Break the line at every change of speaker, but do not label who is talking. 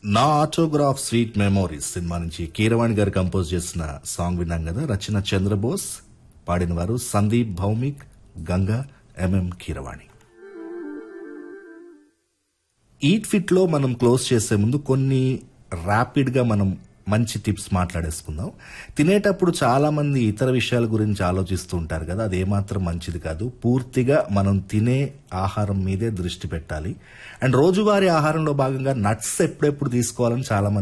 నా autograph sweet memories cinema నుంచి కీరవాణి గారు కంపోజ్ చేసిన సాంగ్ విన్నాం కదా రచన చంద్రబోస్ పాడిన వారు Sandeep Bhowmik Ganga MM Keeravani eat fit లో మనం క్లోజ్ చేసే ముందు కొన్ని ర్యాపిడ్ గా మనం మంచి టిప్స్ మాట్లాడేసుకుందాం తినేటప్పుడు చాలా మంది ఇతర విషయాల గురించి ఆలోచిస్తూ ఉంటారు కదా అది ఏమాత్రం మంచిది కాదు పూర్తిగా మనం తినే ఆహారం మీదే దృష్టి పెట్టాలి అండ్ రోజువారీ ఆహారంలో భాగంగా నట్స్ ఎప్పుడెప్పుడు తీసుకోవాలని చాలా మంది